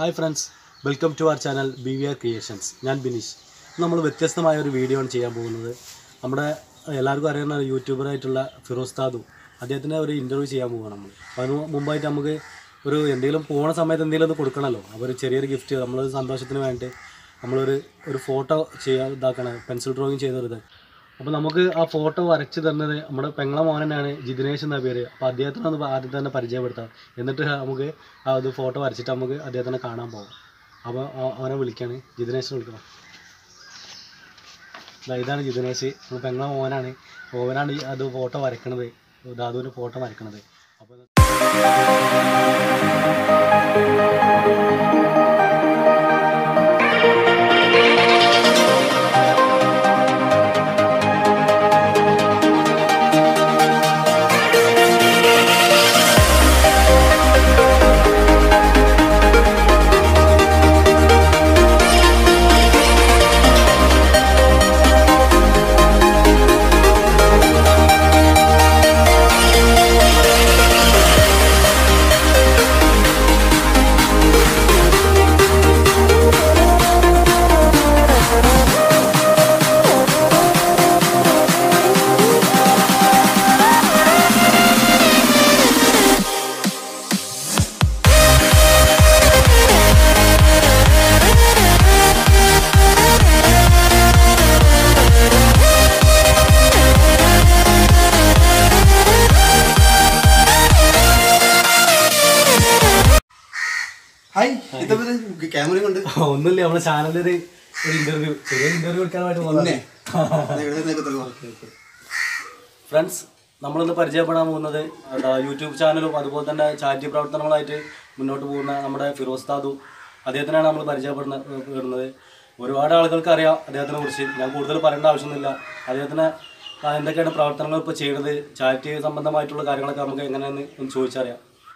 Hi friends welcome to our channel B V R creations ഞാൻ ബിനീഷ് നമ്മൾ വ്യത്യസ്തമായ ഒരു വീഡിയോ ആണ് ചെയ്യാൻ പോകുന്നത് നമ്മുടെ എല്ലാവർക്കും അറിയുന്ന ഒരു യൂട്യൂബറായിട്ടുള്ള ഫിറോസ് താദു അദ്ദേഹത്തിൻ്റെ ഒരു ഇൻ്റർവ്യൂ ചെയ്യാൻ പോവുകയാണ് നമ്മൾ അപ്പോൾ അതിന് മുമ്പായിട്ട് നമുക്ക് ഒരു എന്തെങ്കിലും പോണ സമയത്ത് എന്തെങ്കിലും ഒന്ന് കൊടുക്കണമല്ലോ അപ്പോൾ ഒരു ചെറിയൊരു ഗിഫ്റ്റ് നമ്മളൊരു സന്തോഷത്തിന് വേണ്ടി നമ്മളൊരു ഒരു ഫോട്ടോ ചെയ്യാൻ ഇതാക്കണം പെൻസിൽ ഡ്രോയിങ് ചെയ്തെടുത്ത് അപ്പോൾ നമുക്ക് ആ ഫോട്ടോ വരച്ച് തന്നത് നമ്മുടെ പെങ്ങളെ മോനനാണ് ജിതിനേഷ് എന്ന പേര് അപ്പോൾ അദ്ദേഹത്തിനെ ഒന്ന് ആദ്യം തന്നെ പരിചയപ്പെടുത്താം എന്നിട്ട് നമുക്ക് ആ അത് ഫോട്ടോ വരച്ചിട്ട് നമുക്ക് അദ്ദേഹത്തിനെ കാണാൻ പോകാം അപ്പോൾ ആ- അവനെ വിളിക്കാണ് ജിതിനേഷിനെ വിളിക്കണം ദാ ഇതാണ് ജിതിനേഷ് നമ്മുടെ പെങ്ങളെ മോനാണ് ഓവനാണ് ഈ അത് ഫോട്ടോ വരക്കണത് ദാദുവിൻ്റെ ഫോട്ടോ വരക്കണത് അപ്പോൾ ഹായ് ഇതാ ക്യാമറയും കൊണ്ട് ഒന്നുമില്ല നമ്മുടെ ചാനലിൽ ഒരു ഇൻ്റർവ്യൂ ചെറിയ ഇൻ്റർവ്യൂ എടുക്കാനായിട്ട് പിന്നെ പോകുന്നത് ഫ്രണ്ട്സ് നമ്മളിന്ന് പരിചയപ്പെടാൻ പോകുന്നത് എന്താ യൂട്യൂബ് ചാനലും അതുപോലെ തന്നെ ചാരിറ്റി പ്രവർത്തനങ്ങളായിട്ട് മുന്നോട്ട് പോകുന്ന നമ്മുടെ ഫിറോസ് താദു അദ്ദേഹത്തിനാണ് നമ്മൾ പരിചയപ്പെടുന്നത് പെടുന്നത് ഒരുപാട് ആളുകൾക്ക് അറിയാം അദ്ദേഹത്തിനെ കുറിച്ച് ഞാൻ കൂടുതൽ പറയേണ്ട ആവശ്യമൊന്നുമില്ല അദ്ദേഹത്തിന് ആ, എന്തൊക്കെയാണ് പ്രവർത്തനങ്ങൾ ഇപ്പോൾ ചെയ്യുന്നത് ചാരിറ്റി സംബന്ധമായിട്ടുള്ള കാര്യങ്ങളൊക്കെ നമുക്ക് എങ്ങനെയാണെന്ന് ഒന്ന് ചോദിച്ചറിയാം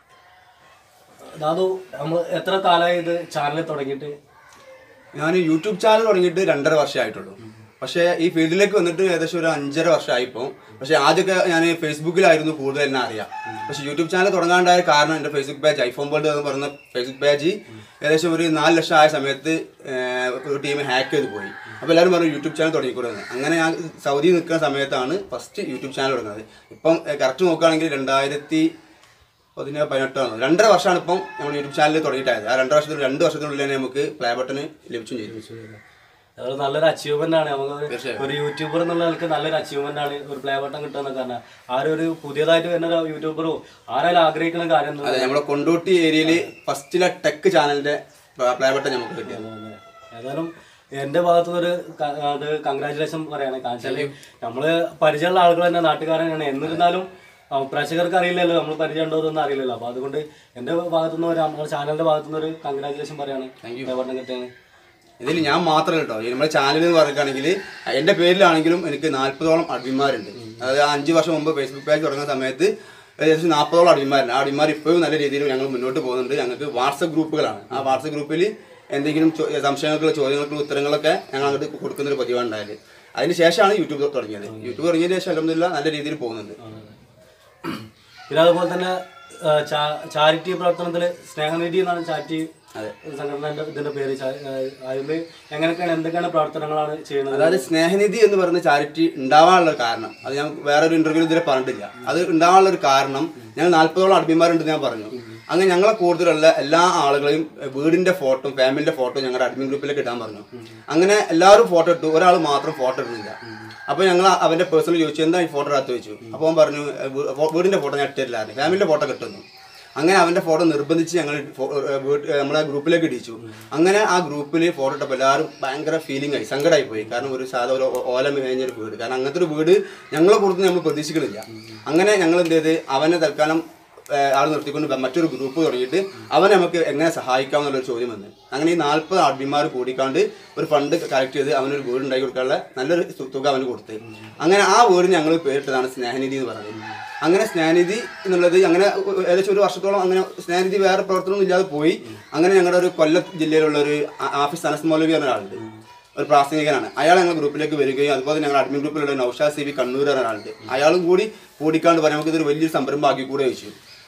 ദാദു നമ്മൾ എത്ര കാലമായി ഇത് ചാനൽ തുടങ്ങിയിട്ട് ഞാൻ യൂട്യൂബ് ചാനൽ തുടങ്ങിയിട്ട് രണ്ടര വർഷമായിട്ടുള്ളൂ പക്ഷേ ഈ ഫീൽഡിലേക്ക് വന്നിട്ട് ഏകദേശം ഒരു അഞ്ചര വർഷമായിപ്പോ പക്ഷേ ആദ്യമൊക്കെ ഞാൻ ഫേസ്ബുക്കിലായിരുന്നു കൂടുതൽ എന്നെ അറിയാം പക്ഷേ യൂട്യൂബ് ചാനൽ തുടങ്ങാണ്ടായ കാരണം എൻ്റെ ഫേസ്ബുക്ക് പേജ് ഐഫോൺ വേൾഡ് എന്ന് പറയുന്ന ഫേസ്ബുക്ക് പേജ് ഏകദേശം ഒരു നാല് ലക്ഷം ആയ സമയത്ത് ഏർ, ഒരു ടീം ഹാക്ക് ചെയ്ത് പോയി അപ്പോൾ എല്ലാവരും പറഞ്ഞു യൂട്യൂബ് ചാനൽ തുടങ്ങിക്കൂടെന്ന് അങ്ങനെ ഞാൻ സൗദി നിൽക്കുന്ന സമയത്താണ് ഫസ്റ്റ് യൂട്യൂബ് ചാനൽ തുടങ്ങുന്നത് ഇപ്പം കറക്റ്റ് നോക്കുകയാണെങ്കിൽ രണ്ടായിരത്തി പതിനേഴ് പതിനെട്ടാണ് രണ്ടര വർഷമാണ് ഇപ്പം നമ്മൾ യൂട്യൂബ് ചാനൽ തുടങ്ങിയിട്ടായത് ആ രണ്ടര വർഷത്തിൽ രണ്ട് വർഷത്തിനുള്ളിൽ തന്നെ നമുക്ക് പ്ലേ ബട്ടൺ ലഭിച്ചും ചെയ്തു അത് നല്ലൊരു അച്ചീവ്മെന്റ് ആണ് നമുക്ക് ഒരു- തീർച്ചയായും. ഒരു യൂട്യൂബർ എന്നുള്ള നിലക്ക് നല്ലൊരു അച്ചീവ്മെന്റ് ആണ് ഒരു പ്ലേ ബട്ടൺ കിട്ടുക കാരണം ആരും ഒരു പുതിയതായിട്ട് വരുന്ന ഒരു യൂട്യൂബറോ ആരായാലും ആഗ്രഹിക്കുന്ന കാര്യം എന്താ? അതെ നമ്മളെ കൊണ്ടോട്ടി ഏരിയയിൽ ഫസ്റ്റിലെ ടെക് ചാനലിന്റെ പ്ലേ ബട്ടൺ നമുക്ക് കിട്ടിയത് അതെ. ഏതായാലും എന്റെ ഭാഗത്തുനിന്നൊരു ക- അത് കൺഗ്രാചുലേഷൻ പറയാണ് കാരണം വെച്ചാല് നമ്മള് പരിചയമുള്ള ആളുകൾ തന്നെ നാട്ടുകാരനാണ് എന്നിരുന്നാലും ആ, പ്രേക്ഷകർക്ക് അറിയില്ലല്ലോ നമ്മൾ പരിചയം ഉണ്ടോ എന്നൊന്നും അറിയില്ലല്ലോ അപ്പൊ അതുകൊണ്ട് എന്റെ ഭാഗത്തുനിന്ന് ഒരു നമ്മുടെ ചാനലിന്റെ ഭാഗത്തുനിന്ന് ഒരു കൺഗ്രാചുലേഷൻ പറയാണ് പ്ലേ ബട്ടൺ കിട്ടിയാണ് ഇതിൽ ഞാൻ മാത്രം കേട്ടോ ഈ നമ്മുടെ ചാനൽ എന്ന് പറയുകയാണെങ്കിൽ എന്റെ പേരിലാണെങ്കിലും എനിക്ക് നാല്പതോളം അഡ്മിന്മാരുണ്ട് അതായത് ആ അഞ്ച് വർഷം മുമ്പ് ഫേസ്ബുക്ക് പേജ് തുടങ്ങുന്ന സമയത്ത് ഏകദേശം നാൽപ്പതോളം അഡ്മിന്മാരുണ്ട് ആ അഡ്മിന്മാർ ഇപ്പോഴും നല്ല രീതിയിൽ ഞങ്ങൾ മുന്നോട്ട് പോകുന്നുണ്ട് ഞങ്ങൾക്ക് വാട്സപ്പ് ഗ്രൂപ്പുകളാണ് ആ വാട്സപ്പ് ഗ്രൂപ്പിൽ എന്തെങ്കിലും ചോ- സംശയങ്ങൾക്കുള്ള ചോദ്യങ്ങൾക്കുള്ള ഉത്തരങ്ങളൊക്കെ ഞങ്ങൾ അങ്ങോട്ട് കൊടുക്കുന്ന ഒരു പതിവാണ് ഉണ്ടായത് അതിന് ശേഷമാണ് യൂട്യൂബ് തുടങ്ങിയത് യൂട്യൂബ് തുടങ്ങിയതിന് ശേഷം അലഹമില്ല നല്ല രീതിയിൽ പോകുന്നുണ്ട് പിന്നെ അതുപോലെ തന്നെ ചാരിറ്റി പ്രവർത്തനത്തിൽ സ്നേഹനിധി എന്നാണ് ചാരിറ്റി സംഘടനയുടെ ഇതിന്റെ പേര് ചാ- ആ, അതില് എങ്ങനെയൊക്കെയാണ് എന്തൊക്കെയാണ് പ്രവർത്തനങ്ങളാണ് ചെയ്യുന്നത് അതായത് സ്നേഹനിധി എന്ന് പറയുന്ന ചാരിറ്റി ഉണ്ടാവാനുള്ള ഒരു കാരണം അത് ഞാൻ വേറൊരു ഇന്റർവ്യൂ ഇതുവരെ പറഞ്ഞിട്ടില്ല അത് ഉണ്ടാവാനുള്ള ഒരു കാരണം ഞങ്ങൾ നാല്പതോളം അഡ്മിന്മാരുണ്ടെന്ന് ഞാൻ പറഞ്ഞു അങ്ങനെ ഞങ്ങളെ കൂടുതലുള്ള എല്ലാ ആളുകളെയും എഹ്, വീടിന്റെ ഫോട്ടോ ഫാമിലിന്റെ ഫോട്ടോ ഞങ്ങളുടെ അഡ്മിൻ ഗ്രൂപ്പിലേക്ക് ഇടാൻ പറഞ്ഞു അങ്ങനെ എല്ലാവരും ഫോട്ടോ ഇട്ടു ഒരാൾ മാത്രം ഫോട്ടോ ഇടുന്നില്ല അപ്പൊ ഞങ്ങൾ അവന്റെ പേഴ്സണൽ ചോദിച്ചു എന്താ ഈ ഫോട്ടോ ഇടാത്ത ചോദിച്ചു അപ്പൊ അവൻ പറഞ്ഞു "എഹ്, വീ- ഫോ- വീടിന്റെ ഫോട്ടോ ഞാൻ ഇട്ടില്ലായിരുന്നു ഫാമിലിന്റെ ഫോട്ടോ കിട്ടുന്നു അങ്ങനെ അവന്റെ ഫോട്ടോ നിർബന്ധിച്ച് ഞങ്ങൾ ഫോ- ഏഹ് വീട്ട്- ഏഹ് നമ്മളെ ഗ്രൂപ്പിലേക്ക് ഇടിച്ചു അങ്ങനെ ആ ഗ്രൂപ്പിൽ ഫോട്ടോ ഇട്ടപ്പോൾ എല്ലാവരും ഭയങ്കര ഫീലിംഗ് ആയി സങ്കടമായി പോയി കാരണം ഒരു സാധാ ഒരു ഓ- ഓല മേഞ്ഞൊരു വീട് കാരണം അങ്ങനത്തെ ഒരു വീട് ഞങ്ങളെ പുറത്ത് നമ്മൾ പ്രതീക്ഷിക്കുന്നില്ല അങ്ങനെ ഞങ്ങൾ എന്ത് ചെയ്ത് അവനെ തൽക്കാലം ഏഹ് ആൾ നിർത്തിക്കൊണ്ട് വ- മറ്റൊരു ഗ്രൂപ്പ് തുടങ്ങിയിട്ട് അവനെ നമുക്ക് എങ്ങനെ സഹായിക്കാം എന്നുള്ളൊരു ചോദ്യം വന്നു അങ്ങനെ ഈ നാൽപ്പത് അഡ്മിമാർ കൂടിക്കാണ്ട് ഒരു ഫണ്ട് കളക്ട് ചെയ്ത് അവനൊരു വീട് ഉണ്ടാക്കി കൊടുക്കാനുള്ള നല്ലൊരു തു- തുക അവന് കൊടുത്ത് അങ്ങനെ ആ വീടിന് ഞങ്ങൾ പേരിട്ടതാണ് സ്നേഹനിധി എന്ന് പറയുന്നത് അങ്ങനെ സ്നേഹനിധി എന്നുള്ളത് അങ്ങനെ ഒ- ഏകദേശം ഒരു വർഷത്തോളം അങ്ങനെ സ്നേഹനിധി വേറെ പ്രവർത്തനമൊന്നും ഇല്ലാതെ പോയി അങ്ങനെ ഞങ്ങളുടെ ഒരു കൊല്ലം ജില്ലയിലുള്ള ഒരു ആ- ആഫീസ് അനസ് മൗലവി എന്ന ഒരാളുണ്ട് ഒരു പ്രാസംഗികനാണ് അയാൾ ഞങ്ങളുടെ ഗ്രൂപ്പിലേക്ക് വരികയും അതുപോലെ ഞങ്ങളുടെ അഡ്മിൻ ഗ്രൂപ്പിലുള്ള നൌഷാദ് സി ബി കണ്ണൂർ എന്ന ഒരാളുണ്ട് അയാളും കൂടി കൂടിക്കാണ്ട് പറയാം നമുക്ക് ഇതൊരു വലിയൊരു സംരംഭം ആക്കി കൂടെ ചോദിച്ചു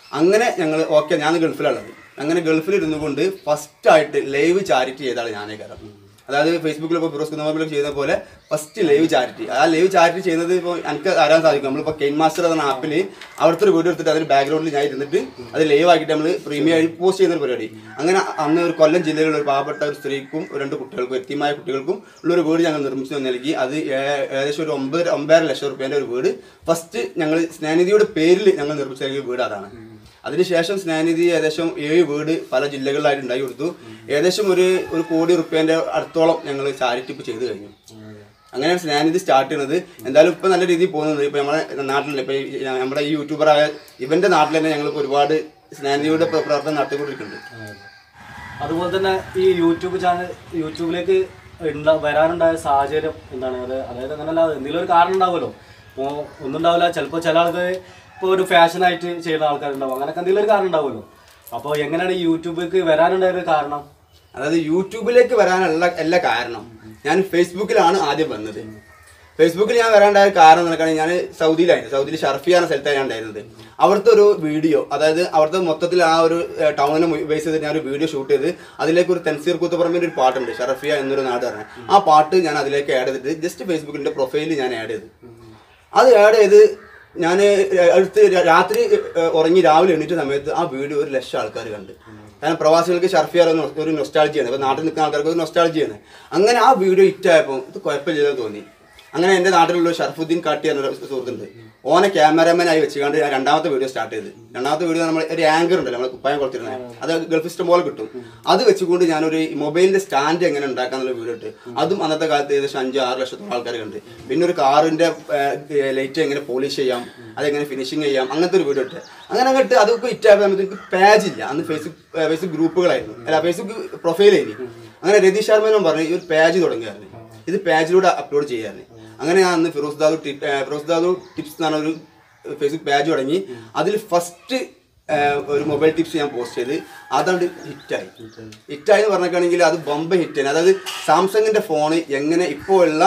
അങ്ങനെ ഞങ്ങൾ ഓക്കെ ഞാൻ ഗൾഫിലുള്ളത് അങ്ങനെ ഗൾഫിൽ ഇരുന്നു കൊണ്ട് ഫസ്റ്റ് ആയിട്ട് ലൈവ് ചാരിറ്റി ചെയ്ത ആൾ ഞാനേ കാരണം അതായത് ഫേസ്ബുക്കിലൊക്കെ ഫിറോസ് കുന്നമാബിലൊക്കെ ചെയ്യുന്ന പോലെ ഫസ്റ്റ് ലൈവ് ചാരിറ്റി ആ ലൈവ് ചാരിറ്റി ചെയ്യുന്നത് ഇപ്പോൾ എനിക്ക് അറിയാൻ സാധിക്കും നമ്മളിപ്പോൾ കെയിൻ മാസ്റ്റർ എന്ന ആപ്പിൽ അവിടുത്തെ ഒരു വീഡിയോ എടുത്തിട്ട് അതിന് ബാക്ക്ഗ്രൗണ്ടിൽ ഞാൻ ഇരുന്നിട്ട് അത് ലൈവ് ആക്കിയിട്ട് നമ്മൾ പ്രീമിയം ആയി പോസ്റ്റ് ചെയ്യുന്ന ഒരു പരിപാടി അങ്ങനെ അന്ന് ഒരു കൊല്ലം ജില്ലയിലുള്ള ഒരു പാവപ്പെട്ട ഒരു സ്ത്രീക്കും ഒരു രണ്ട് കുട്ടികൾക്കും എത്തിയമായ കുട്ടികൾക്കും ഉള്ളൊരു വീട് ഞങ്ങൾ നിർമ്മിച്ചു നൽകി അത് ഏ- ഏകദേശം ഒരു ഒമ്പത് ഒമ്പതര ലക്ഷം റുപ്യേൻ്റെ ഒരു വീട് ഫസ്റ്റ് ഞങ്ങൾ സ്നേഹനിധിയുടെ പേരിൽ ഞങ്ങൾ നിർമ്മിച്ച നൽകിയ വീട് അതാണ് അതിനുശേഷം സ്നേഹനിധി ഏകദേശം ഏഴ് വീട് പല ജില്ലകളിലായിട്ട് ഉണ്ടാക്കി കൊടുത്തു ഏകദേശം ഒരു ഒരു കോടി റുപ്യേന്റെ അടുത്തോളം ഞങ്ങൾ ചാരിറ്റി ഇപ്പോൾ ചെയ്തു കഴിഞ്ഞു അങ്ങനെയാണ് സ്നേഹനിധി സ്റ്റാർട്ട് ചെയ്യുന്നത് എന്തായാലും ഇപ്പൊ നല്ല രീതിയിൽ പോകുന്നത് ഇപ്പൊ നമ്മുടെ നാട്ടിൽ ഇപ്പൊ ഈ നമ്മുടെ ഈ യൂട്യൂബറായ ഇവന്റെ നാട്ടിൽ തന്നെ ഞങ്ങൾ ഒരുപാട് സ്നേഹനിധിയുടെ പ്ര- പ്രവർത്തനം നടത്തിക്കൊണ്ടിരിക്കുന്നുണ്ട് അതുപോലെ തന്നെ ഈ യൂട്യൂബ് ചാനൽ യൂട്യൂബിലേക്ക് ഉണ്ടാ വരാനുണ്ടായ സാഹചര്യം എന്താണ് അത് അതായത് അങ്ങനല്ല എന്തെങ്കിലും ഒരു കാരണം ഉണ്ടാവുമല്ലോ ഇപ്പോൾ ഒന്നും ഉണ്ടാവില്ല ചിലപ്പോൾ ചില ആൾക്ക് ഇപ്പോൾ ഒരു ഫാഷനായിട്ട് ചെയ്യുന്ന ആൾക്കാരുണ്ടാവും അങ്ങനെയൊക്കെ എന്തെങ്കിലും ഒരു കാരണം ഉണ്ടാവുമല്ലോ അപ്പോൾ എങ്ങനെയാണ് ഈ യൂട്യൂബിലേക്ക് വരാനുണ്ടായ ഒരു കാരണം അതായത് യൂട്യൂബിലേക്ക് വരാനുള്ള എല്ലാ കാരണം ഞാൻ ഫേസ്ബുക്കിലാണ് ആദ്യം വന്നത് ഫേസ്ബുക്കിൽ ഞാൻ വരാണ്ടായ കാരണം എന്ന് പറഞ്ഞാൽ ഞാൻ സൗദിയിലായിരുന്നു സൗദിയിൽ ഷർഫിയ എന്ന സ്ഥലത്താണ് ഞാൻ ഉണ്ടായിരുന്നത് അവിടുത്തെ ഒരു വീഡിയോ അതായത് അവിടുത്തെ മൊത്തത്തിൽ ആ ഒരു ഏഹ്, ടൗണിനെ ബേസ് ചെയ്ത് ഞാൻ ഒരു വീഡിയോ ഷൂട്ട് ചെയ്ത് അതിലേക്ക് ഒരു തെൻസീർ കൂത്തുപറമ്പിന്റെ ഒരു പാട്ടുണ്ട് ഷർഫിയ എന്നൊരു നാട് പറഞ്ഞ ആ പാട്ട് ഞാൻ അതിലേക്ക് ആഡ് ചെയ്തിട്ട് ജസ്റ്റ് ഫേസ്ബുക്കിന്റെ പ്രൊഫൈലിൽ ഞാൻ ആഡ് ചെയ്തു അത് ആഡ് ചെയ്ത് ഞാൻ അടുത്ത് രാ- രാത്രി ഏഹ്, ഉറങ്ങി രാവിലെ എണീറ്റ സമയത്ത് ആ വീഡിയോ ഒരു ലക്ഷം ആൾക്കാർ കണ്ട് കാരണം പ്രവാസികൾക്ക് ഷർഫിയ ഒരു നൊ- ഒരു നൊസ്റ്റാളജിയാണ് ഇപ്പൊ നാട്ടിൽ നിൽക്കുന്ന ആൾക്കാർക്ക് ഒരു നൊസ്റ്റാളജിയാണ് അങ്ങനെ ആ വീഡിയോ ഹിറ്റായപ്പോൾ ഇത് കുഴപ്പമില്ലെന്ന് തോന്നി അങ്ങനെ എൻ്റെ നാട്ടിലുള്ള ഷർഫുദ്ദീൻ കാട്ടി എന്നൊരു സുഹൃത്തുണ്ട് ഓനെ ക്യാമറാമാൻ ആയി വെച്ചുകൊണ്ട് ഞാൻ രണ്ടാമത്തെ വീഡിയോ സ്റ്റാർട്ട് ചെയ്ത് രണ്ടാമത്തെ വീഡിയോ നമ്മൾ ഒരു ആങ്കർ ഉണ്ടല്ലോ നമ്മൾ കുപ്പായം കൊടുത്തിരുന്നത് അത് ഗൾഫ് ഇഷ്ടം പോലെ കിട്ടും അത് വെച്ചുകൊണ്ട് ഞാനൊരു മൊബൈലിന്റെ സ്റ്റാൻഡ് എങ്ങനെ ഉണ്ടാക്കാന്നുള്ള വീഡിയോ ഇട്ട് അതും അന്നത്തെ കാലത്ത് ഏകദേശം അഞ്ച് ആറ് ലക്ഷത്തോളം ആൾക്കാർ കണ്ട് പിന്നെ ഒരു കാറിന്റെ ലൈറ്റ് എങ്ങനെ പോളിഷ് ചെയ്യാം അതെങ്ങനെ ഫിനിഷിങ് ചെയ്യാം അങ്ങനത്തെ ഒരു വീഡിയോ ഇട്ട് അങ്ങനെ അങ്ങോട്ട് അതൊക്കെ ഇറ്റായപ്പോൾ നമുക്ക് എനിക്ക് പേജ് ഇല്ല അന്ന് ഫേസ്ബുക്ക് ഫേസ്ബുക്ക് ഗ്രൂപ്പുകളായിരുന്നു അല്ല ഫേസ്ബുക്ക് പ്രൊഫൈലായിരുന്നു അങ്ങനെ രതീഷ് ശർമ്മനും പറഞ്ഞു ഈ ഒരു പേജ് തുടങ്ങിയായിരുന്നു ഇത് പേജിലൂടെ അപ്ലോഡ് ചെയ്യാറുണ്ട് അങ്ങനെ ഞാൻ അന്ന് ഫിറോസ് ദാദു ടി- ഏർ ഫിറോസ് ദാദു ടിപ്സ് എന്നാണ് ഒരു ഫേസ്ബുക്ക് പേജ് തുടങ്ങി അതിൽ ഫസ്റ്റ് ഒരു മൊബൈൽ ടിപ്സ് ഞാൻ പോസ്റ്റ് ചെയ്ത് അതാണ്ട് ഹിറ്റായി ഹിറ്റായി എന്ന് പറഞ്ഞിട്ടാണെങ്കിൽ അത് ബൊമ്പ ഹിറ്റായി അതായത് സാംസങ്ങിന്റെ ഫോൺ എങ്ങനെ ഇപ്പോൾ ഉള്ള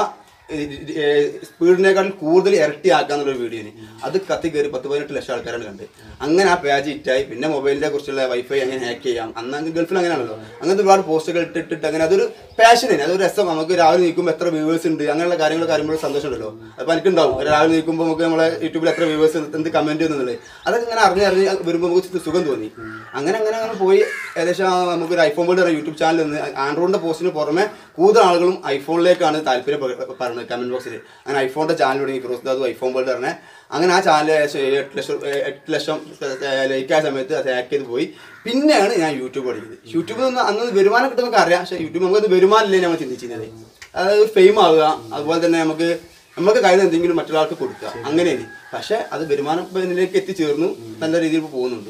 സ്പീഡിനേക്കാൾ കൂടുതൽ ഇരട്ടിയാക്കാന്നുള്ള വീഡിയോന് അത് കത്തി കയറി പത്ത് പതിനെട്ട് ലക്ഷം ആൾക്കാരാണ് കണ്ട് അങ്ങനെ ആ പേജ് ഹിറ്റായി പിന്നെ മൊബൈലിനെ കുറിച്ചുള്ള വൈഫൈ എങ്ങനെ ഹാക്ക് ചെയ്യാം അന്ന് അങ്ങ് ഗൾഫിൽ അങ്ങനെയാണല്ലോ അങ്ങനത്തെ ഒരുപാട് പോസ്റ്റുകൾ ഇട്ടിട്ട് അങ്ങനെ അതൊരു പാഷനാണ് അതൊരു രസം നമുക്ക് രാവിലെ നീക്കുമ്പോൾ എത്ര വ്യൂവേഴ്സ് ഉണ്ട് അങ്ങനെയുള്ള കാര്യങ്ങൾ കാര്യങ്ങൾ സന്തോഷം ഉണ്ടല്ലോ അപ്പോൾ എനിക്കുണ്ടാവും രാവിലെ നീക്കുമ്പോൾ നമുക്ക് നമ്മളെ യൂട്യൂബിൽ എത്ര വ്യൂവേഴ്സ് എന്ത് കമന്റ് എന്നുള്ളത് അതൊക്കെ ഇങ്ങനെ അറിഞ്ഞ് അറിഞ്ഞ് വരുമ്പോൾ നമുക്ക് സുഖം തോന്നി അങ്ങനെ അങ്ങനെ അങ്ങനെ പോയി ഏകദേശം ആ നമുക്ക് ഒരു ഐഫോൺ വേൾഡ് യൂട്യൂബ് ചാനൽ നിന്ന് ആൻഡ്രോയിഡിന്റെ പോസ്റ്റിന് പുറമെ കൂടുതൽ ആളുകളും ഐഫോണിലേക്കാണ് താല്പര്യം പ- പറയുന്നത് കമന്റ് ബോക്സിൽ അങ്ങനെ ഐഫോണിന്റെ ചാനൽ തുടങ്ങി ഫിറോസ് ദാദു ഐഫോൺ വേൾഡ് പറഞ്ഞ അങ്ങനെ ആ ചാനൽ എട്ട് ലക്ഷം ഏഹ് എട്ട് ലക്ഷം ലൈക്ക് ആയ സമയത്ത് അത് ഹാക്ക് ചെയ്ത് പോയി പിന്നെയാണ് ഞാൻ യൂട്യൂബ് പഠിക്കുന്നത് യൂട്യൂബിൽ നിന്ന് അന്ന് വരുമാനം കിട്ടുന്നൊക്കെ അറിയാം പക്ഷേ യൂട്യൂബ് നമുക്ക് വരുമാനമില്ലേ നമ്മൾ ചിന്തിച്ചിരുന്നത് അതായത് ഫെയിം ആവുക അതുപോലെ തന്നെ നമുക്ക് നമുക്ക് കയ്യിൽ എന്തെങ്കിലും മറ്റൊരാൾക്ക് കൊടുക്കുക അങ്ങനെയാണ് പക്ഷേ അത് വരുമാനത്തിലേക്ക് എത്തിച്ചേർന്നു നല്ല രീതിയിൽ ഇപ്പോൾ പോകുന്നുണ്ട്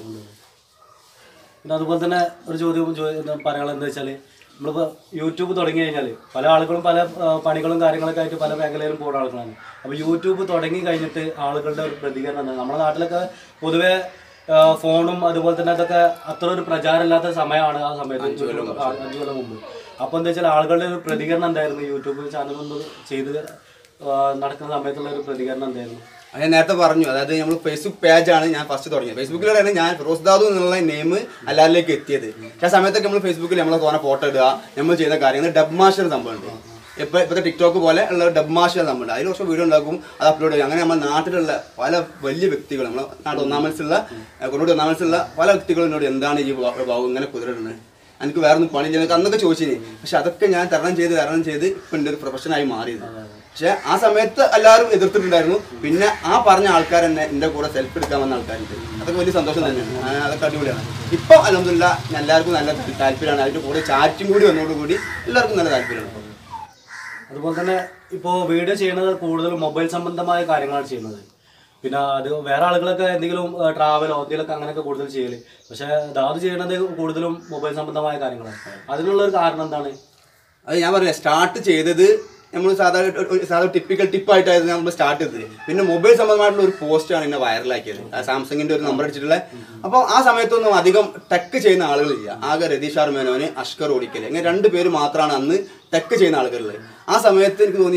പിന്നെ അതുപോലെ തന്നെ ഒരു ചോദ്യം ചോ- എന്താ പറയാനുള്ളത് എന്താ വെച്ചാൽ നമ്മളിപ്പോൾ യൂട്യൂബ് തുടങ്ങി കഴിഞ്ഞാൽ പല ആളുകളും പല ആ, പണികളും കാര്യങ്ങളൊക്കെ ആയിട്ട് പല മേഖലയിലും പോകുന്ന ആളുകളാണ് അപ്പോൾ യൂട്യൂബ് തുടങ്ങി കഴിഞ്ഞിട്ട് ആളുകളുടെ ഒരു പ്രതികരണം എന്താണ് നമ്മുടെ നാട്ടിലൊക്കെ പൊതുവെ ആ, ഫോണും അതുപോലെ തന്നെ അതൊക്കെ അത്ര ഒരു പ്രചാരമില്ലാത്ത സമയമാണ് ആ സമയത്ത് യൂട്യൂബ് ആ, അഞ്ച് കൊല്ലം മുമ്പ് അപ്പോൾ എന്താ വെച്ചാൽ ആളുകളുടെ ഒരു പ്രതികരണം എന്തായിരുന്നു യൂട്യൂബ് ചാനൽ കൊണ്ട് ചെയ്ത് ആ, നടക്കുന്ന സമയത്തുള്ള ഒരു പ്രതികരണം എന്തായിരുന്നു അത് ഞാൻ നേരത്തെ പറഞ്ഞു അതായത് നമ്മൾ ഫേസ്ബുക്ക് പേജാണ് ഞാൻ ഫസ്റ്റ് തുടങ്ങിയത് ഫേസ്ബുക്കിലൂടെയാണ് ഞാൻ ഫിറോസ് ദാദു എന്നുള്ള നെയിം എല്ലാവരിലേക്ക് എത്തിയത് പക്ഷേ ആ സമയത്തൊക്കെ നമ്മൾ ഫേസ്ബുക്കിൽ നമ്മളെ തോന്നെ ഫോട്ടോ ഇടുക നമ്മൾ ചെയ്യുന്ന കാര്യങ്ങൾ ഡബ് മാഷർ സംഭവമുണ്ട് ഇപ്പൊ ഇപ്പോഴത്തെ ടിക്ടോക്ക് പോലെ ഉള്ള ഡബ് മാഷർ സംഭവമുണ്ട് അതിൽ കുറച്ച് വീഡിയോ ഉണ്ടാക്കും അത് അപ്ലോഡ് ചെയ്യും അങ്ങനെ നമ്മുടെ നാട്ടിലുള്ള പല വലിയ വ്യക്തികൾ നമ്മളെ നാട്ടിൽ ഒന്നാം മനസ്സിലുള്ള കൊണ്ടോട് ഒന്നാം മനസ്സിലുള്ള പല വ്യക്തികളും എന്നോട് എന്താണ് ഈ ഭാവം ഇങ്ങനെ കുതിരിടുന്നത് എനിക്ക് വേറെ ഒന്നും പണിയില്ല എന്നൊക്കെ അന്നൊക്കെ ചോദിച്ചിനി പക്ഷെ അതൊക്കെ ഞാൻ തരണം ചെയ്ത് തരണം ചെയ്ത് ഇപ്പൊ എൻ്റെ ഒരു പ്രൊഫഷനായി മാറിയത് പക്ഷെ ആ സമയത്ത് എല്ലാവരും എതിർത്തിട്ടുണ്ടായിരുന്നു പിന്നെ ആ പറഞ്ഞ ആൾക്കാർ തന്നെ എൻ്റെ കൂടെ സെൽഫ് എടുക്കാൻ വന്ന ആൾക്കാരുണ്ട് അതൊക്കെ വലിയ സന്തോഷം തന്നെയാണ് ആ, അതൊക്കെ അടിപൊളിയാണ് ഇപ്പൊ അലഹമില്ല എല്ലാവർക്കും നല്ല താല്പര്യമാണ് അതിന്റെ കൂടെ ചാറ്റും കൂടി വന്നതോടുകൂടി എല്ലാവർക്കും നല്ല താല്പര്യമാണ് അതുപോലെ തന്നെ ഇപ്പോൾ വീഡിയോ ചെയ്യുന്നത് കൂടുതലും മൊബൈൽ സംബന്ധമായ കാര്യങ്ങളാണ് ചെയ്യുന്നത് പിന്നെ അത് വേറെ ആളുകളൊക്കെ എന്തെങ്കിലും ട്രാവലോ എന്തെങ്കിലുമൊക്കെ അങ്ങനെയൊക്കെ കൂടുതൽ ചെയ്യല് പക്ഷെ ദാദ് ചെയ്യുന്നത് കൂടുതലും മൊബൈൽ സംബന്ധമായ കാര്യങ്ങളാണ് അതിനുള്ള ഒരു കാരണം എന്താണ് അത് ഞാൻ പറയാം സ്റ്റാർട്ട് ചെയ്തത് നമ്മൾ സാധാരണ ഒരു- ഒരു സാധാരണ ടിപ്പിക്കൽ ടിപ്പായിട്ടായിരുന്നു നമ്മൾ സ്റ്റാർട്ട് ചെയ്തത് പിന്നെ മൊബൈൽ സംബന്ധമായിട്ടുള്ള ഒരു പോസ്റ്റാണ് എന്നെ വൈറലാക്കിയത് ആ സാംസങ്ങിന്റെ ഒരു നമ്പർ അടിച്ചിട്ടുള്ള അപ്പോൾ ആ സമയത്തൊന്നും അധികം ടെക്ക് ചെയ്യുന്ന ആളുകളില്ല ആകെ രതീഷ് ആർ മേനോന് അഷ്കർ ഓടിക്കൽ ഇങ്ങനെ രണ്ട് പേര് മാത്രമാണ് അന്ന് ടെക്ക് ചെയ്യുന്ന ആളുകളുള്ളത് ആ സമയത്ത് എനിക്ക് തോന്നി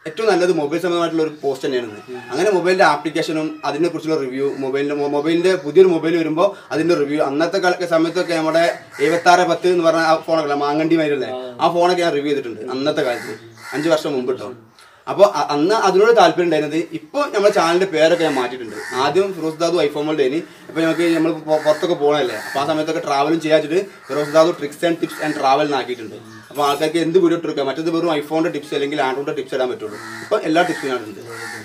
ഏറ്റവും നല്ലത് മൊബൈൽ സംബന്ധമായിട്ടുള്ള ഒരു പോസ്റ്റ് തന്നെയാണ് ഇത്. അങ്ങനെ മൊബൈലിന്റെ ആപ്ലിക്കേഷനും അതിനെ കുറിച്ചുള്ള റിവ്യൂ മൊബൈലിന്റെ മൊബൈലിന്റെ പുതിയൊരു മൊബൈൽ വരുമ്പോൾ അതിന്റെ റിവ്യൂ അന്നത്തെ കാല- സമയത്തൊക്കെ നമ്മുടെ എഴുപത്തി ആറ് പത്ത് എന്ന് പറഞ്ഞ ആ ഫോണൊക്കെ മാങ്ങണ്ടി മാരില്ലേ ആ ഫോണൊക്കെ ഞാൻ റിവ്യൂ ചെയ്തിട്ടുണ്ട് അന്നത്തെ കാലത്ത് അഞ്ച് വർഷം മുമ്പ് കേട്ടോ അപ്പോൾ അന്ന് അതിനോട് താല്പര്യം ഉണ്ടായിരുന്നത് ഇപ്പോൾ നമ്മുടെ ചാനലിന്റെ പേരൊക്കെ ഞാൻ മാറ്റിയിട്ടുണ്ട് ആദ്യം ഫിറോസ് ദാദു ഐഫോമുകളുടെ ഇനി ഇപ്പോൾ നമുക്ക് നമ്മൾ പുറത്തൊക്കെ പോകണല്ലേ അപ്പോൾ ആ സമയത്തൊക്കെ ട്രാവലും ചെയ്യാച്ചിട്ട് Firoz Dadu tricks and tips and travel എന്നാക്കിയിട്ടുണ്ട് അപ്പോൾ ആൾക്കാർക്ക് എന്ത് വീഡിയോ ഇട്ടെടുക്കാം മറ്റത് വെറും ഐഫോണിന്റെ ടിപ്സ് അല്ലെങ്കിൽ ആൻഡ്രോയിഡ് ടിപ്സ് ഇടാൻ പറ്റുള്ളൂ ഇപ്പോൾ എല്ലാ ടിപ്സും ഉണ്ട്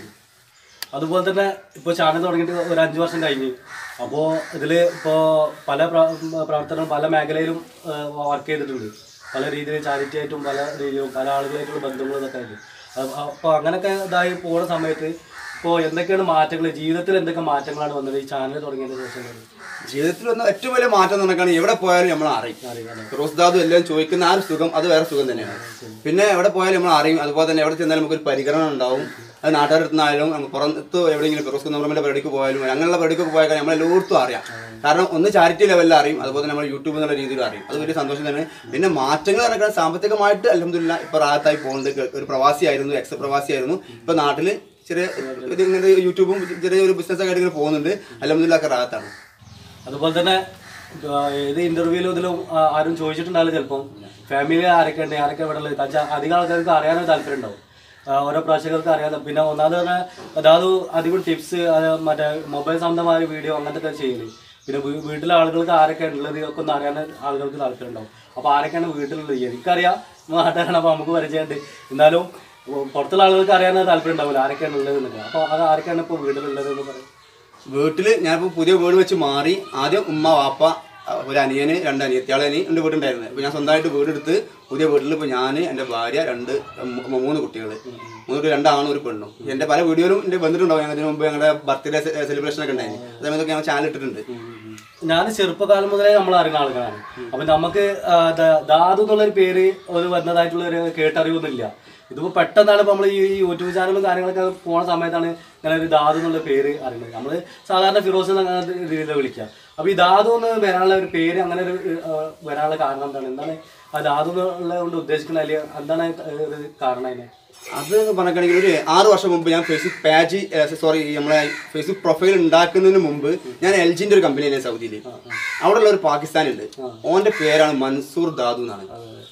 അതുപോലെ തന്നെ ഇപ്പോൾ ചാനൽ തുടങ്ങിയിട്ട് ഒരു അഞ്ച് വർഷം കഴിഞ്ഞ് അപ്പോൾ ഇതിൽ ഇപ്പോൾ പല പ്ര- പ്രവർത്തനങ്ങളും പല മേഖലയിലും വർക്ക് ചെയ്തിട്ടുണ്ട് പല രീതിയിൽ ചാരിറ്റി ആയിട്ടും പല രീതിയിലും പല ആളുകളായിട്ടുള്ള ബന്ധങ്ങളും ഇതൊക്കെ ആയിട്ട് അപ്പോൾ അങ്ങനെയൊക്കെ ഇതായി പോകുന്ന സമയത്ത് ഇപ്പോൾ എന്തൊക്കെയാണ് മാറ്റങ്ങൾ ജീവിതത്തിൽ എന്തൊക്കെ മാറ്റങ്ങളാണ് വന്നത് ഈ ചാനൽ തുടങ്ങിയതിന് ശേഷം ജീവിതത്തിൽ വന്ന ഏറ്റവും വലിയ മാറ്റം എന്ന് പറഞ്ഞാൽ എവിടെ പോയാലും നമ്മൾ അറിയും അറിയാം ഫിറോസ് ദാദു എല്ലാം ചോദിക്കുന്ന ആ ഒരു സുഖം അത് വേറെ സുഖം തന്നെയാണ് പിന്നെ എവിടെ പോയാലും നമ്മൾ അറിയും അതുപോലെ തന്നെ എവിടെ ചെന്നാലും നമുക്കൊരു പരിഗണന ഉണ്ടാവും അത് നാട്ടുകാരുടെ അടുത്തുനിന്നായാലും നമുക്ക് പുറത്ത് എവിടെയെങ്കിലും ഫിറോസ് കുന്നമ്രമിന്റെ പരിപാടിക്ക് പോയാലും അങ്ങനെയുള്ള പരിപാടിക്കൊക്കെ പോയാൽ നമ്മൾ എല്ലായിടത്തും അറിയാം കാരണം ഒന്ന് ചാരിറ്റി ലെവലിൽ അറിയും അതുപോലെ തന്നെ നമ്മൾ യൂട്യൂബ് എന്നുള്ള രീതിയിൽ അറിയും അത് വലിയ സന്തോഷം തന്നെ പിന്നെ മാറ്റങ്ങൾ നടക്കാൻ സാമ്പത്തികമായിട്ട് അലഹമില്ല ഇപ്പൊ റാത്തായി പോകുന്നുണ്ട് ഒരു പ്രവാസിയായിരുന്നു എക്സ് പ്രവാസിയായിരുന്നു ഇപ്പൊ നാട്ടില് ചെറിയ ഇത് ഇങ്ങനെ യൂട്യൂബും ചെറിയ ഒരു ബിസിനസ് ഒക്കെ ആയിട്ട് ഇങ്ങനെ പോകുന്നുണ്ട് അലഹമില്ല ഒക്കെ റാത്താണ് അതുപോലെ തന്നെ ആ, ഏത് ഇന്റർവ്യൂവിലും ഇതിലും ആ, ആരും ചോദിച്ചിട്ടുണ്ടാവില്ല ചിലപ്പം ഫാമിലി ആരൊക്കെ ഉണ്ട് ആരൊക്കെ ഇവിടെ ഉള്ളത് കാരണം അധികം ആൾക്കാർക്ക് അറിയാനൊരു താല്പര്യം ഉണ്ടാവും ആ, ഓരോ പ്രേക്ഷകർക്ക് അറിയാതെ പിന്നെ ഒന്നാമത് പറഞ്ഞാൽ അതായത് അധികം ടിപ്സ് മറ്റേ മൊബൈൽ സംബന്ധമായ വീഡിയോ അങ്ങനത്തെ ഒക്കെ ചെയ്യല് പിന്നെ വീ- വീട്ടിലെ ആളുകൾക്ക് ആരൊക്കെ ഉള്ളത് ഒക്കെ ഒന്ന് അറിയാൻ ആളുകൾക്ക് താല്പര്യം ഉണ്ടാവും അപ്പോൾ ആരൊക്കെയാണ് വീട്ടിലുള്ളത് എനിക്കറിയാം നാട്ടുകാരാണ് അപ്പോൾ നമുക്ക് പരിചയമുണ്ട് എന്നാലും പുറത്തുള്ള ആളുകൾക്ക് അറിയാൻ താല്പര്യം ഉണ്ടാവില്ല ആരൊക്കെയാണ് ഉള്ളത് എന്നൊക്കെ അപ്പോൾ അത് ആരൊക്കെയാണ് ഇപ്പോൾ വീട്ടിലുള്ളത് എന്ന് പറയും വീട്ടില് ഞാനിപ്പോ പുതിയ വീട് വെച്ച് മാറി ആദ്യം ഉമ്മ വാപ്പ അഹ് ഒരു അനിയന് രണ്ട് അനിയത്തിയാളെ അനി എൻ്റെ വീടുണ്ടായിരുന്നത് ഇപ്പൊ ഞാൻ സ്വന്തമായിട്ട് വീടെടുത്ത് പുതിയ വീട്ടിൽ ഇപ്പൊ ഞാൻ എൻ്റെ ഭാര്യ രണ്ട് മൂ- മൂന്ന് കുട്ടികൾ മൂന്ന് കുട്ടികൾ രണ്ടാണും ഒരു പെണ്ണും എൻ്റെ പല വീഡിയോയിലും എൻ്റെ വന്നിട്ടുണ്ടാവും ഞങ്ങൾ ഇതിന് മുമ്പ് ഞങ്ങളുടെ ബർത്ത്ഡേ സെലിബ്രേഷൻ ഒക്കെ ഉണ്ടായിരുന്നു ആ സമയത്തൊക്കെ ഞാൻ ചാനൽ ഇട്ടിട്ടുണ്ട് ഞാൻ ചെറുപ്പകാലം മുതലേ നമ്മൾ അറിയുന്ന ആളുകളാണ് അപ്പൊ നമുക്ക് ആ, ദ- ദാദു എന്നുള്ളൊരു പേര് ഒരു വന്നതായിട്ടുള്ള ഒരു കേട്ടറിവൊന്നുമില്ല ഇതിപ്പോ പെട്ടെന്നാണ് ഇപ്പൊ നമ്മൾ ഈ യൂട്യൂബ് ചാനലും കാര്യങ്ങളൊക്കെ പോണ സമയത്താണ് ഇങ്ങനെ ഒരു ദാദു എന്നുള്ള പേര് അറിയുന്നത് നമ്മൾ സാധാരണ ഫിറോസ് എന്ന രീതിയിൽ വിളിക്കുക അപ്പൊ ഈ ദാദു എന്ന് വരാനുള്ള ഒരു പേര് അങ്ങനെ ഒരു ആ, വരാനുള്ള കാരണം എന്താണ് എന്താണ് ആ ദാദു എന്നുള്ളത് കൊണ്ട് ഉദ്ദേശിക്കുന്നത് അല്ലെങ്കിൽ എന്താണ് ഒരു കാരണം അതിന് അത് പറഞ്ഞിട്ടുണ്ടെങ്കിൽ ഒരു ആറ് വർഷം മുമ്പ് ഞാൻ ഫേസ്ബുക്ക് പേജ് സോറി നമ്മളെ ഫേസ്ബുക്ക് പ്രൊഫൈൽ ഉണ്ടാക്കുന്നതിന് മുമ്പ് ഞാൻ എൽ ജിന്റെ ഒരു കമ്പനിയാണ് സൗദിയിൽ അവിടെ ഉള്ള ഒരു പാകിസ്ഥാനുണ്ട് ഓന്റെ പേരാണ് മൻസൂർ ദാദു എന്നാണ്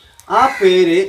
ആ പേര്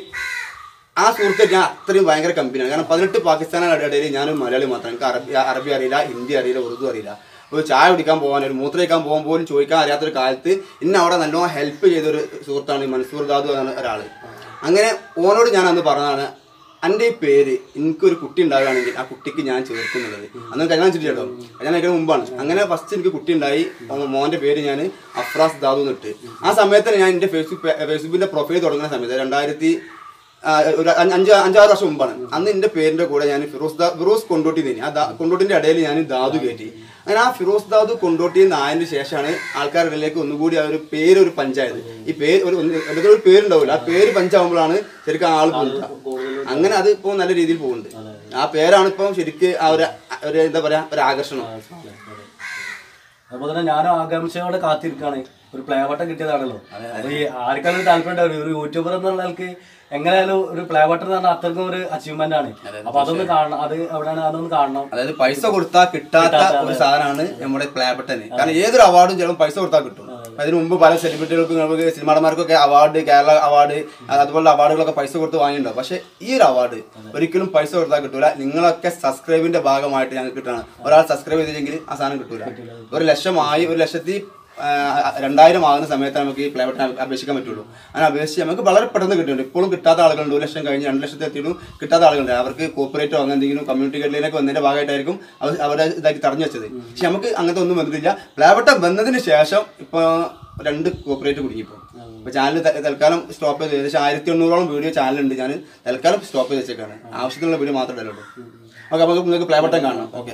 ആ സുഹൃത്തെ ഞാൻ അത്രയും ഭയങ്കര കമ്പനിയാണ് കാരണം പതിനെട്ട് പാകിസ്ഥാനുകളുടെ ഇടയിൽ ഞാനൊരു മലയാളി മാത്രം എനിക്ക് അറബി അറബി അറിയില്ല ഹിന്ദി അറിയില്ല ഉറുദു അറിയില്ല ഒരു ചായ കുടിക്കാൻ പോകാൻ ഒരു മൂത്രം കഴിക്കാൻ പോകാൻ പോലും ചോദിക്കാൻ അറിയാത്തൊരു കാലത്ത് ഇന്നെ അവിടെ നല്ലോണം ഹെൽപ്പ് ചെയ്തൊരു സുഹൃത്താണ് ഈ മൻസൂർ ദാദു എന്ന ഒരാൾ അങ്ങനെ ഓനോട് ഞാൻ അന്ന് പറഞ്ഞതാണ് എൻ്റെ ഈ പേര് എനിക്കൊരു കുട്ടി ഉണ്ടാവുകയാണെങ്കിൽ ആ കുട്ടിക്ക് ഞാൻ ചേർക്കുന്നുള്ളത് അന്ന് കല്യാണം ചെയ്തിട്ടോ കല്യാണം കഴിക്കുന്ന മുമ്പാണ് അങ്ങനെ ഫസ്റ്റ് എനിക്ക് കുട്ടി ഉണ്ടായി മോ- മോന്റെ പേര് ഞാൻ അഫ്രാസ് ദാദു എന്നിട്ട് ആ സമയത്ത് ഞാൻ എൻ്റെ ഫേസ്ബുക്ക് ഫേസ്ബുക്കിന്റെ പ്രൊഫൈൽ തുടങ്ങുന്ന സമയത്ത് രണ്ടായിരത്തി ആ, ഒരു അഞ്ച് അഞ്ച് അഞ്ചാറ് വർഷം മുമ്പാണ് അന്ന് എൻ്റെ പേരിന്റെ കൂടെ ഞാൻ ഫിറോസ് ദാ ഫിറോസ് കൊണ്ടോട്ടി തന്നെ ആ ദാ- കൊണ്ടോട്ടിന്റെ ഇടയിൽ ഞാൻ ദാദു കയറ്റി അങ്ങനെ ആ ഫിറോസ് ദാദു കൊണ്ടോട്ടി ആയതിനു ശേഷമാണ് ആൾക്കാരുടെ ഇടയിലേക്ക് ഒന്നുകൂടി ആ ഒരു പേര് ഒരു പഞ്ചായത് ഈ പേര് ഒരു ഒന്ന് എന്തെങ്കിലും ഒരു പേരുണ്ടാവില്ല ആ പേര് പഞ്ചാവുമ്പോഴാണ് ശരിക്കും ആൾ പോകുന്നത് അങ്ങനെ അത് ഇപ്പോൾ നല്ല രീതിയിൽ പോകുന്നുണ്ട് ആ പേരാണ് ഇപ്പം ശരിക്ക് ആ ഒരു ഒരു എന്താ പറയാ ഒരു ആകർഷണം അതുപോലെ തന്നെ ഞാനും ആകാംക്ഷയോടെ കാത്തിരിക്കാണ് ഒരു പ്ലേ ബട്ടൺ കിട്ടിയതാണല്ലോ അപ്പൊ ഈ ആർക്കാണ് താല്പര്യം ഉണ്ടാവും ഒരു യൂട്യൂബർ എന്നുള്ള ആൾക്ക് എങ്ങനെയായാലും ഒരു പ്ലേ ബട്ടൺ എന്ന് പറഞ്ഞാൽ അത്രക്കും ഒരു അച്ചീവ്മെന്റ് ആണ് അപ്പൊ അതൊന്ന് കാണണം അത് എവിടെയാണ് അതൊന്ന് കാണണം അതായത് പൈസ കൊടുത്താൽ കിട്ടാത്ത ഒരു സാധനമാണ് നമ്മുടെ പ്ലേ ബട്ടൺ കാരണം ഏതൊരു അവാർഡും ചിലപ്പോൾ പൈസ കൊടുത്താൽ കിട്ടും അപ്പൊ അതിന് മുമ്പ് പല സെലിബ്രിറ്റികൾക്കും നമുക്ക് സിനിമാ നടന്മാർക്കൊക്കെ അവാർഡ് കേരള അവാർഡ് അതുപോലുള്ള അവാർഡുകളൊക്കെ പൈസ കൊടുത്ത് വാങ്ങിയിട്ടുണ്ടാവും പക്ഷെ ഈ ഒരു അവാർഡ് ഒരിക്കലും പൈസ കൊടുത്താൽ കിട്ടൂല നിങ്ങളൊക്കെ സബ്സ്ക്രൈബിന്റെ ഭാഗമായിട്ട് ഞങ്ങൾക്ക് കിട്ടണം ഒരാൾ സബ്സ്ക്രൈബ് ചെയ്തില്ലെങ്കിൽ ആ സാധനം കിട്ടൂല ഒരു ലക്ഷമായി ഒരു ലക്ഷത്തി ആ, രണ്ടായിരം ആകുന്ന സമയത്ത് നമുക്ക് ഈ പ്ലേ ബട്ടൺ അപേക്ഷിക്കാൻ പറ്റുള്ളൂ അങ്ങനെ അപേക്ഷിച്ച് നമുക്ക് വളരെ പെട്ടെന്ന് കിട്ടുന്നുണ്ട് ഇപ്പോഴും കിട്ടാത്ത ആളുകളുണ്ട് ഒരു ലക്ഷം കഴിഞ്ഞ് രണ്ട് ലക്ഷത്തി എത്തിയിട്ടും കിട്ടാത്ത ആളുകളുണ്ട് അവർക്ക് കോപ്പറേറ്റോ അങ്ങനെ എന്തെങ്കിലും കമ്മ്യൂണിറ്റി ഗൈഡ്ലൈനൊക്കെ വന്നതിന്റെ ഭാഗമായിട്ടായിരിക്കും അവർ അവരെ ഇതാക്കി തടഞ്ഞു വെച്ചത് പക്ഷെ നമുക്ക് അങ്ങനത്തെ ഒന്നും വന്നിട്ടില്ല പ്ലേ ബട്ടൺ വന്നതിന് ശേഷം ഇപ്പോൾ രണ്ട് കോപ്പറേറ്റ് കുടുങ്ങിപ്പോൾ ഇപ്പോൾ ചാനൽ തൽക്കാലം സ്റ്റോപ്പ് ചെയ്ത് ഏകദേശം ആയിരത്തി എണ്ണൂറോളം വീഡിയോ ചാനലുണ്ട് ഞാൻ തൽക്കാലം സ്റ്റോപ്പ് ചെയ്ത് വെച്ചേക്കാണ് ആവശ്യത്തിനുള്ള വീഡിയോ മാത്രമേ ഇടലുള്ളൂ ഓക്കെ അപ്പോൾ നിങ്ങൾക്ക് പ്ലേ ബട്ടൺ കാണണം ഓക്കെ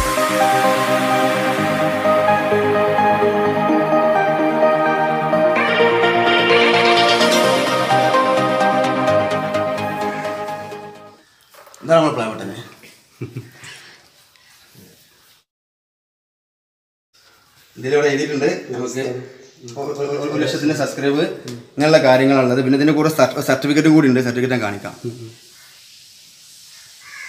എന്താണ് നമ്മൾ പ്ലേ ബട്ടന് ഇതിലിവിടെ എഴുതിയിട്ടുണ്ട് നമുക്ക് ഒരു- ഒരു- ഒരു ലക്ഷത്തിന്റെ സബ്സ്ക്രൈബ് ഇങ്ങനെയുള്ള കാര്യങ്ങളുള്ളത് പിന്നെ ഇതിന്റെ കൂടെ സർട്ടിഫിക്കറ്റ് കൂടി ഉണ്ട് സർട്ടിഫിക്കറ്റ് ഞാൻ കാണിക്കാം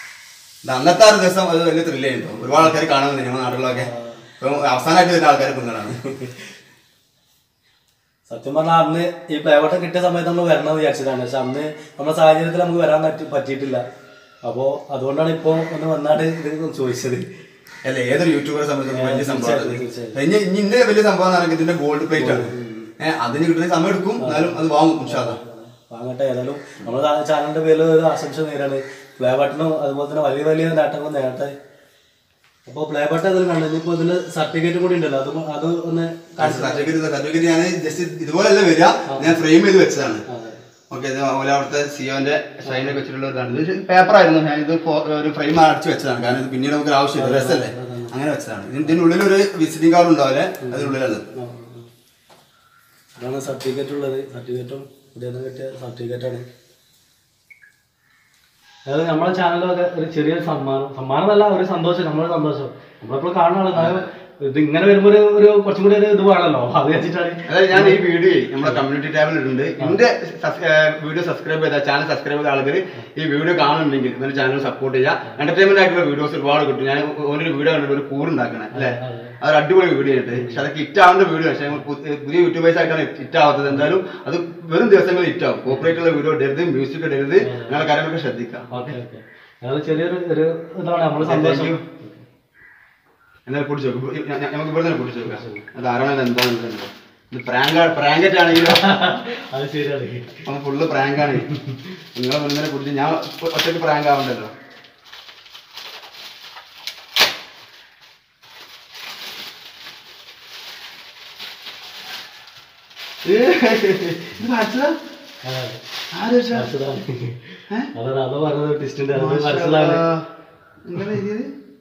ഇത് അന്നത്തെ ആ ഒരു ദിവസം അത് വലിയ ത്രില്ലായിരുന്നു ഒരുപാട് ആൾക്കാർ കാണാൻ വന്നു നമ്മുടെ നാട്ടിലൊക്കെ ഇപ്പം അവസാനമായിട്ട് വരുന്ന ആൾക്കാരെ കുങ്ങളാണ് സത്യം പറഞ്ഞാൽ അന്ന് ഈ പ്ലേവട്ടം കിട്ടിയ സമയത്ത് നമ്മൾ വരണം വിചാരിച്ചതാണ് പക്ഷെ അന്ന് നമ്മുടെ സാഹചര്യത്തിൽ നമുക്ക് വരാൻ പറ്റി പറ്റിയിട്ടില്ല അപ്പോൾ അതുകൊണ്ടാണ് ഇപ്പോൾ ഒന്ന് വന്നാണ്ട് ഇത് ചോദിച്ചത് അല്ല ഏതൊരു യൂട്യൂബറെ സംബന്ധിച്ച് വലിയ സംഭവമാണ് തീർച്ചയായും, തീർച്ചയായും. ഇനി ഇനി ഇന്റെ വലിയ സംഭവം എന്ന് പറഞ്ഞാൽ ഇതിന്റെ ഗോൾഡ് പ്ലേറ്റ് ആണ് ഏഹ് അതിന് കിട്ടുന്ന സമയം എടുക്കും എന്നാലും അത് വാങ്ങും ഇൻഷാല്ലാ. വാങ്ങട്ടെ ഏതായാലും നമ്മുടെ ചാനലിന്റെ പേരിൽ ഒരു ആശംസ നേരാണ് പ്ലേ ബട്ടണും അതുപോലെ തന്നെ വലിയ വലിയ നേട്ടങ്ങളും നേരട്ടെ അപ്പോൾ പ്ലേ ബട്ടൺ അതിൽ കണ്ടു ഇനിയിപ്പോൾ ഇതിൽ സർട്ടിഫിക്കറ്റ് കൂടി ഉണ്ടല്ലോ അത് അത് ഒന്ന് കാണിച്ചു സർട്ടിഫിക്കറ്റ് സർട്ടിഫിക്കറ്റ് ഞാൻ ജസ്റ്റ് ഇതുപോലെയല്ല വരിക ഞാൻ ഫ്രെയിം ചെയ്ത് വെച്ചതാണ് ഓക്കെ ഇത് അതുപോലെ അവിടുത്തെ സിഒന്റെ ഷൈനൊക്കെ വെച്ചിട്ടുള്ള ഇതാണ് ഇത് പേപ്പർ ആയിരുന്നു ഞാൻ ഇത് ഫോ- ഒരു ഫ്രെയിം അടച്ചു വെച്ചതാണ് കാരണം ഇത് പിന്നീട് നമുക്ക് ഒരു ആവശ്യമില്ല രസമല്ലേ അങ്ങനെ വെച്ചതാണ് ഇതിന് ഇതിനുള്ളിൽ ഒരു വിസിറ്റിംഗ് കാർഡ് ഉണ്ടാവില്ലേ അതിനുള്ളിലുള്ളത് ഇതാണ് സർട്ടിഫിക്കറ്റ് ഉള്ളത് സർട്ടിഫിക്കറ്റും പുതിയ കിട്ടിയ സർട്ടിഫിക്കറ്റാണ് അതായത് നമ്മളെ ചാനലൊക്കെ ഒരു ചെറിയൊരു സമ്മാനം സമ്മാനം എന്നല്ല ഒരു സന്തോഷം നമ്മളെ സന്തോഷം നമ്മളെപ്പോഴും കാണുകയാണ് എന്നാലും ഇത് ഇങ്ങനെ വരുമ്പോൾ ഒരു ഒരു കുറച്ചും കൂടി ഒരു ഇത് വേണമല്ലോ അത് വെച്ചിട്ടാണ് അതായത് ഞാൻ ഈ വീഡിയോ നമ്മുടെ കമ്മ്യൂണിറ്റി ടാബിൽ ഇടുന്നുണ്ട് എന്റെ വീഡിയോ സബ്സ്ക്രൈബ് ചെയ്ത ചാനൽ സബ്സ്ക്രൈബ് ചെയ്ത ആളുകൾ ഈ വീഡിയോ കാണുന്നുണ്ടെങ്കിൽ എന്റെ ചാനൽ സപ്പോർട്ട് ചെയ്യുക എന്റർടൈൻമെന്റ് ആയിട്ടുള്ള വീഡിയോസ് ഒരുപാട് കിട്ടും ഞാൻ ഒരു വീഡിയോ കണ്ടിട്ട് ഒരു കൂറുണ്ടാക്കണേ അല്ലെ അതൊരു അടിപൊളി വീഡിയോ ആയിട്ട് പക്ഷെ അതൊക്കെ ഹിറ്റ് ആവേണ്ട വീഡിയോ പക്ഷേ നമ്മൾ പു- പുതിയ യൂട്യൂബേഴ്സ് ആയിട്ടാണ് ഹിറ്റ് ആവാത്തത് എന്തായാലും അത് വെറും ദിവസങ്ങളിൽ ഹിറ്റ് ആവും കോപ്പറേറ്റ് ഉള്ള വീഡിയോ ഇടരുത് മ്യൂസിക് ഇടരുത് അങ്ങനെ കാര്യങ്ങളൊക്കെ ശ്രദ്ധിക്കാം ഓക്കെ ഓക്കെ അതായത് ചെറിയൊരു ഒരു ഇതാണ് നമ്മളെ സന്തോഷം എന്തായാലും പൊടിച്ചു നോക്കും നമുക്ക് ഇവിടെ തന്നെ പൊടിച്ചു നോക്കാം അത് ആരാണ് എന്താണെന്ന് ഇത് പ്രാങ്ക് പ്രാങ്കറ്റ് ആണെങ്കിലും അത് ശരിയാണ് അവൻ ഫുള്ള് പ്രാങ്കാണ് നിങ്ങളെ മുന്നിനെ കുറിച്ച് ഞാൻ ഒറ്റയ്ക്ക് പ്രാങ്ക് ആവണ്ടല്ലോ ഏ, ഇത് കാണിച്ചതാ? ആര് വെച്ചാ? ഏ? അതാണ് അത് പറഞ്ഞത് ടിസ്റ്റിന്റെ അത് മാഷാ വരച്ചതാണ് അല്ലാ. ഇങ്ങനെ എഴുതിയത്?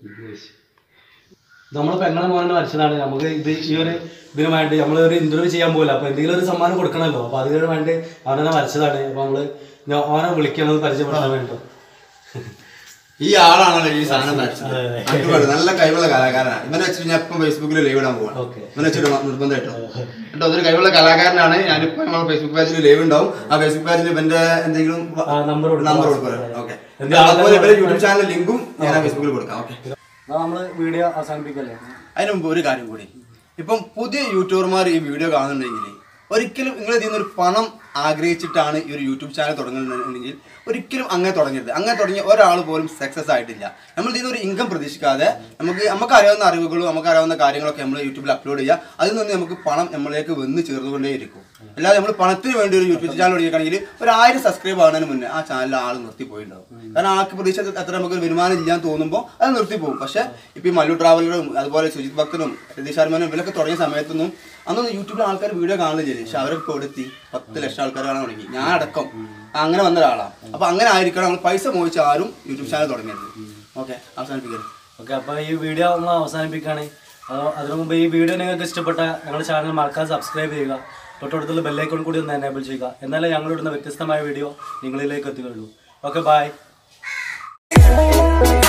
നമ്മളെ പെങ്ങളെ മോനെ വരച്ചതാണ് നമുക്ക് ഇത് ഈ ഒരു ഇതിന് വേണ്ടി നമ്മൾ ഒരു ഇന്റർവ്യൂ ചെയ്യാൻ പോകില്ല അപ്പൊ എന്തെങ്കിലും ഒരു സമ്മാനം കൊടുക്കണമല്ലോ അപ്പൊ അതിന് വേണ്ടി അവനെ വരച്ചതാണ് അപ്പൊ നമ്മള് ഞാൻ അവനെ വിളിക്കണത് പരിചയപ്പെടാൻ വേണ്ടി ഈ ആളാണല്ലോ ഈ സാധനം വരച്ചത് അതെ, അതെ. അടിപൊളി നല്ല കഴിവുള്ള കലാകാരനാണ് ഇവനെ വെച്ചിട്ട് ഞാൻ ഇപ്പം ഫേസ്ബുക്കിൽ ലൈവ് ഇടാൻ പോവാണ് ഓക്കെ ഇവനെ വെച്ചിട്ട് നിർബന്ധമായിട്ടോ കേട്ടോ അതൊരു കഴിവുള്ള കലാകാരനാണ് ഞാനിപ്പോ നമ്മുടെ ഫേസ്ബുക്ക് പേജിൽ ലൈവ് ഉണ്ടാവും ആ ഫേസ്ബുക്ക് പേജിൽ ഇവന്റെ എന്തെങ്കിലും ആ, number കൊടുക്കാം. നമ്പർ കൊടുക്കാം ഓക്കെ എന്ത് അതുപോലെ ഇവരുടെ യൂട്യൂബ് ചാനൽ ലിങ്കും ഞാൻ ആ ഫേസ്ബുക്കിൽ കൊടുക്കാം ഓക്കെ എന്നാ നമ്മള് വീഡിയോ അവസാനിപ്പിക്കല്ലേ അതിന് മുമ്പ് ഒരു കാര്യം കൂടി ഇപ്പം പുതിയ യൂട്യൂബർമാർ ഈ വീഡിയോ കാണുന്നുണ്ടെങ്കിൽ ഒരിക്കലും നിങ്ങൾ ഇതിൽ നിന്നൊരു പണം ആഗ്രഹിച്ചിട്ടാണ് ഈ ഒരു യൂട്യൂബ് ചാനൽ തുടങ്ങുന്നുണ്ടെങ്കിൽ ഒരിക്കലും അങ്ങനെ തുടങ്ങരുത് അങ്ങനെ തുടങ്ങിയ ഒരാൾ പോലും സക്സസ് ആയിട്ടില്ല നമ്മൾ ഇതിൽ നിന്ന് ഒരു ഇൻകം പ്രതീക്ഷിക്കാതെ നമുക്ക് നമുക്ക് അറിയാവുന്ന അറിവുകളും നമുക്ക് അറിയാവുന്ന കാര്യങ്ങളൊക്കെ നമ്മൾ യൂട്യൂബിൽ അപ്ലോഡ് ചെയ്യുക അതിൽ നിന്ന് നമുക്ക് പണം നമ്മളിലേക്ക് വന്ന് ചേർന്നുകൊണ്ടേയിരിക്കും അല്ലാതെ നമ്മൾ പണത്തിന് വേണ്ടി ഒരു യൂട്യൂബ് ചാനൽ തുടങ്ങിയിട്ടുണ്ടെങ്കിൽ ഒരു ആയിരം സബ്സ്ക്രൈബ് ആവുന്നതിന് മുന്നേ ആ ചാനലിൽ ആൾ നിർത്തി പോയിട്ടുണ്ടാവും കാരണം ആൾക്ക് പ്രതീക്ഷ അത്ര നമുക്ക് വരുമാനം ഇല്ലാന്ന് തോന്നുമ്പോൾ അത് നിർത്തി പോകും പക്ഷെ ഇപ്പൊ ഈ മല്ലു ട്രാവലറും അതുപോലെ സുജിത് ഭക്തനും രതീഷ് ശർമ്മനും ഇവരൊക്കെ തുടങ്ങിയ സമയത്തൊന്നും അന്നൊന്നും യൂട്യൂബിൽ ആൾക്കാർ വീഡിയോ കാണുന്നില്ല പക്ഷെ അവരൊക്കെ ഇപ്പോൾ എത്തി പത്ത് ലക്ഷം ആൾക്കാർ കാണാൻ തുടങ്ങി ഞാൻ അടക്കം അങ്ങനെ വന്ന ഒരാളാണ് അപ്പൊ അങ്ങനെ ആയിരിക്കണം നമ്മൾ പൈസ മോഹിച്ച ആരും യൂട്യൂബ് ചാനൽ തുടങ്ങിയത് ഓക്കെ അവസാനിപ്പിക്കരുത് ഓക്കെ അപ്പോൾ ഈ വീഡിയോ നമ്മൾ അവസാനിപ്പിക്കുകയാണ് അപ്പോൾ അതിനു മുമ്പ് ഈ വീഡിയോ നിങ്ങൾക്ക് ഇഷ്ടപ്പെട്ട ഞങ്ങളുടെ ചാനൽ മറക്കാതെ സബ്സ്ക്രൈബ് ചെയ്യുക തൊട്ടടുത്തുള്ള ബെല്ലൈക്കൺ കൂടി ഒന്ന് എനേബിൾ ചെയ്യുക എന്നാലേ ഞങ്ങളിടുന്ന വ്യത്യസ്തമായ വീഡിയോ നിങ്ങളിലേക്ക് എത്തുകയുള്ളൂ ഓക്കെ ബൈ